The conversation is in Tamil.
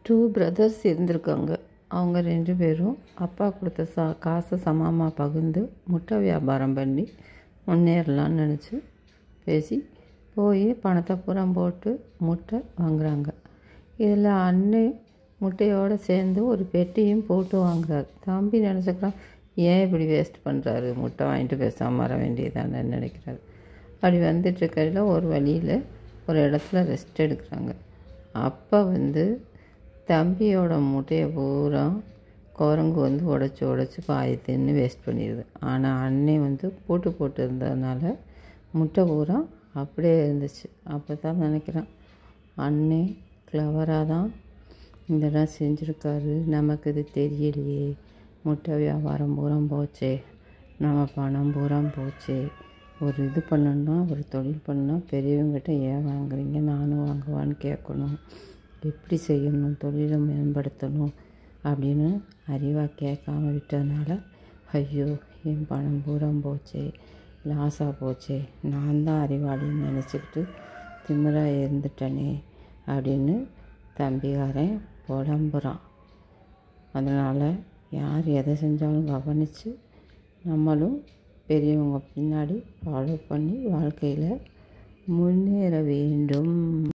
டூ பிரதர்ஸ் இருந்திருக்காங்க அவங்க ரெண்டு பேரும் அப்பா கொடுத்த சா காசை சமமாக பகிர்ந்து முட்டை வியாபாரம் பண்ணி முன்னேறலாம்னு நினச்சி பேசி போய் பணத்தை பூரா போட்டு முட்டை வாங்குறாங்க இதில் அண்ணன் முட்டையோடு சேர்ந்து ஒரு பெட்டியும் போட்டு வாங்குறாரு தம்பி நினச்சிக்கிறான் ஏன் இப்படி வேஸ்ட் பண்ணுறாரு முட்டை வாங்கிட்டு பேசாமல் வர வேண்டியதானே நினைக்கிறாரு அப்படி வந்துட்டு இருக்கையில் ஒரு வழியில் ஒரு இடத்துல ரெஸ்ட் எடுக்கிறாங்க அப்போ வந்து தம்பியோட முட்டையை பூரா குரங்கு வந்து உடச்சி உடச்சி பாதி தின்னு வேஸ்ட் பண்ணிடுது ஆனால் அன்னை வந்து போட்டு போட்டு இருந்ததுனால முட்டை பூரா அப்படியே இருந்துச்சு அப்போ தான் நினைக்கிறான் அண்ணே கிளவராக தான் இதெல்லாம் செஞ்சுருக்காரு நமக்கு இது தெரியலையே முட்டை வியாபாரம் பூரா போச்சே நம்ம பணம் பூரா போச்சே ஒரு இது பண்ணணும்னா ஒரு தொழில் பண்ணணும்னா பெரியவங்ககிட்ட ஏன் வாங்குறீங்க நானும் வாங்குவான்னு கேட்கணும் எப்படி செய்யணும் தொழிலை மேம்படுத்தணும் அப்படின்னு அறிவாக கேட்காம விட்டதுனால ஐயோ என் பணம் பூரா போச்சே லாஸாக போச்சே நான் தான் அறிவாளின்னு நினச்சிக்கிட்டு திமிராக இருந்துட்டனே அப்படின்னு தம்பிகாரன் புலம்புறான் அதனால் யார் எதை செஞ்சாலும் கவனித்து நம்மளும் பெரியவங்க பின்னாடி ஃபாலோ பண்ணி வாழ்க்கையில் முன்னேற வேண்டும்